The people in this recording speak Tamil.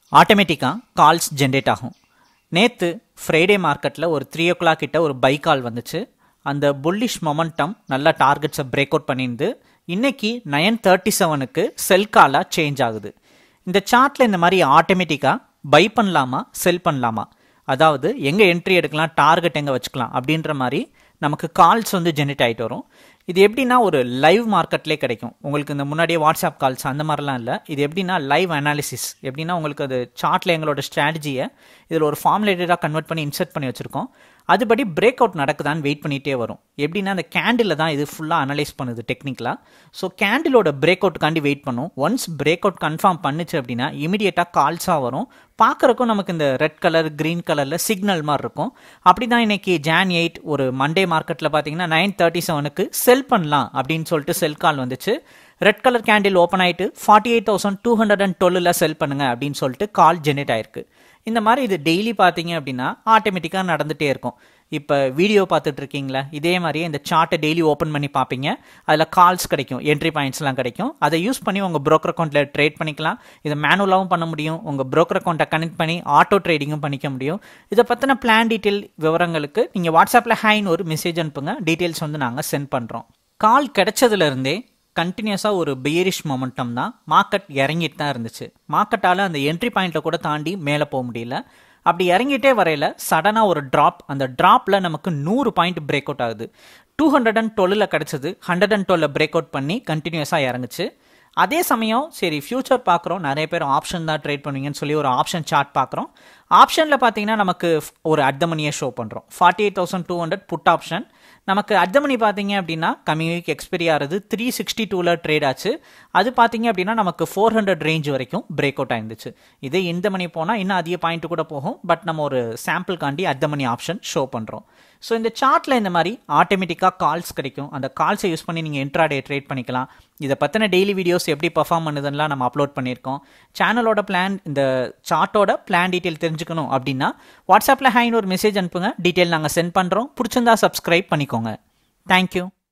ஆட்டோமேட்டிக்காக கால்ஸ் ஜென்ரேட் ஆகும் நேற்று ஃப்ரைடே மார்க்கெட்டில் ஒரு த்ரீ ஓ கிளாக் கிட்ட ஒரு பை கால் வந்துச்சு அந்த புல்லிஷ் மொமெண்டம் நல்லா டார்கெட்ஸை பிரேக் அவுட் பண்ணியிருந்து இன்னைக்கு நயன் தேர்ட்டி செவனுக்கு செல் காலாக சேஞ்ச் ஆகுது இந்த சார்ட்டில் இந்த மாதிரி ஆட்டோமேட்டிக்காக பை பண்ணலாமா செல் பண்ணலாமா அதாவது எங்கே என்ட்ரி எடுக்கலாம் டார்கெட் எங்கே வச்சுக்கலாம் அப்படின்ற மாதிரி நமக்கு கால்ஸ் வந்து ஜென்ரேட் ஆகிட்டு வரும் இது எப்படின்னா ஒரு லைவ் மார்க்கெட்லேயே கிடைக்கும் உங்களுக்கு இந்த முன்னாடியே வாட்ஸ்அப் கால்ஸ் அந்த மாதிரிலாம் இல்லை இது எப்படின்னா லைவ் அனாலிசிஸ் எப்படின்னா உங்களுக்கு அது சார்ட்டில் எங்களோட ஸ்ட்ராட்டஜியை இதில் ஒரு ஃபார்முலேட்டடாக கன்வெர்ட் பண்ணி இன்சர்ட் பண்ணி வச்சுருக்கோம் அதுபடி பிரேக் அவுட் நடக்குதான்னு வெயிட் பண்ணிகிட்டே வரும் எப்படின்னா அந்த கேண்டில் தான் இது ஃபுல்லாக அனலைஸ் பண்ணுது டெக்னிக்கலாக ஸோ கேண்டிலோட பிரேக் அவுட்டுக்காண்டி வெயிட் பண்ணும் ஒன்ஸ் பிரேக் அவுட் கன்ஃபார்ம் பண்ணுச்சு அப்படின்னா இமீடியட்டாக கால்ஸாக வரும் பார்க்குறக்கும் நமக்கு இந்த ரெட் கலர் க்ரீன் கலரில் சிக்னல் மாதிரி இருக்கும் அப்படி தான் இன்னைக்கு ஜான் எயிட் ஒரு மண்டே மார்க்கெட்டில் பார்த்தீங்கன்னா நைன் தேர்ட்டி செவனுக்கு செல் பண்ணலாம் அப்படின்னு சொல்லிட்டு செல் கால் வந்துச்சு ரெட் கலர் கேண்டில் ஓப்பன் ஆகிட்டு forty eight thousand two hundred and டுவெல்லில் செல் பண்ணுங்க அப்படின்னு சொல்லிட்டு கால் ஜென்ரேட் ஆயிருக்கு இந்த மாதிரி இது டெய்லி பார்த்தீங்க அப்படின்னா ஆட்டோமேட்டிக்காக நடந்துகிட்டே இருக்கும் இப்போ வீடியோ பார்த்துட்டு இருக்கீங்களா இதே மாதிரியே இந்த சார்ட்டை டெய்லி ஓப்பன் பண்ணி பார்ப்பீங்க அதில் கால்ஸ் கிடைக்கும் என்ட்ரி பாயிண்ட்ஸ்லாம் கிடைக்கும் அதை யூஸ் பண்ணி உங்கள் ப்ரோக்கர் அக்கௌண்ட்டில் ட்ரேட் பண்ணிக்கலாம் இதை மேனுவலாகவும் பண்ண முடியும் உங்கள் ப்ரோக்கர் அக்கௌண்ட்டை கனெக்ட் பண்ணி ஆட்டோ ட்ரேடிங்கும் பண்ணிக்க முடியும் இதை பற்றின பிளான் டீட்டெயில் விவரங்களுக்கு நீங்கள் வாட்ஸ்அப்பில் ஹைன்னு ஒரு மெசேஜ் அனுப்புங்க டீட்டெயில்ஸ் வந்து நாங்கள் சென்ட் பண்ணுறோம் கால் கிடைச்சதுலேருந்தே கண்டினியூஸாக ஒரு பியரிஷ் மொமெண்டம் தான் மார்க்கெட் இறங்கிட்டு தான் இருந்துச்சு மார்க்கெட்டால் அந்த என்ட்ரி பாயிண்ட்டை கூட தாண்டி மேலே போக முடியல அப்படி இறங்கிட்டே வரையில சடனாக ஒரு ட்ராப் அந்த ட்ராப்பில் நமக்கு நூறு பாயிண்ட் பிரேக் அவுட் ஆகுது டூ ஹண்ட்ரட் அண்ட் டுவெல்லில் கிடச்சிது ஹண்ட்ரட் அண்ட் டுவெல்ல பிரேக் அவுட் பண்ணி கண்டினியூஸாக இறங்குச்சு அதே சமயம் சரி ஃபியூச்சர் பார்க்குறோம் நிறைய பேர் ஆப்ஷன் தான் ட்ரேட் பண்ணுவீங்கன்னு சொல்லி ஒரு ஆப்ஷன் சார்ட் பார்க்குறோம் ஆப்ஷனில் பார்த்தீங்கன்னா நமக்கு ஒரு அட் மணியை ஷோ பண்ணுறோம் forty eight thousand two hundred put option நமக்கு அட் மணி பார்த்தீங்க அப்படின்னா கம்மிங் வீக் எக்ஸ்பெரி ஆகிறது த்ரீ சிக்ஸ்டி டூவில் ட்ரேட் ஆச்சு அது பார்த்தீங்க அப்படின்னா நமக்கு ஃபோர் ஹண்ட்ரட் ரேஞ்ச் வரைக்கும் பிரேக் அவுட் ஆயிருந்துச்சு இதே இந்த மணி போனால் இன்னும் அதிக பாயிண்ட் கூட போகும் பட் நம்ம ஒரு சாம்பிள் காண்டி அட் மணி ஆப்ஷன் ஷோ பண்ணுறோம் ஸோ இந்த சார்ட்டில் இந்த மாதிரி ஆட்டோமேட்டிக்காக கால்ஸ் கிடைக்கும் அந்த கால்ஸை யூஸ் பண்ணி நீங்கள் இன்ட்ராடே ட்ரேட் பண்ணிக்கலாம் இதை பற்றின டெய்லி வீடியோஸ் எப்படி பர்ஃபார்ம் பண்ணுதுன்னா நம்ம அப்லோட் பண்ணியிருக்கோம் சேனலோட பிளான் இந்த சார்ட்டோட பிளான் டீட்டெயில் தெரிஞ்சுக்கணும் அப்படின்னா வாட்ஸ்அப்பில் ஹைன்னு ஒரு மெசேஜ் அனுப்புங்க டீட்டெயில் நாங்கள் சென்ட் பண்ணுறோம் பிடிச்சிருந்தா சப்ஸ்கிரைப் பண்ணிக்கோங்க தேங்க்யூ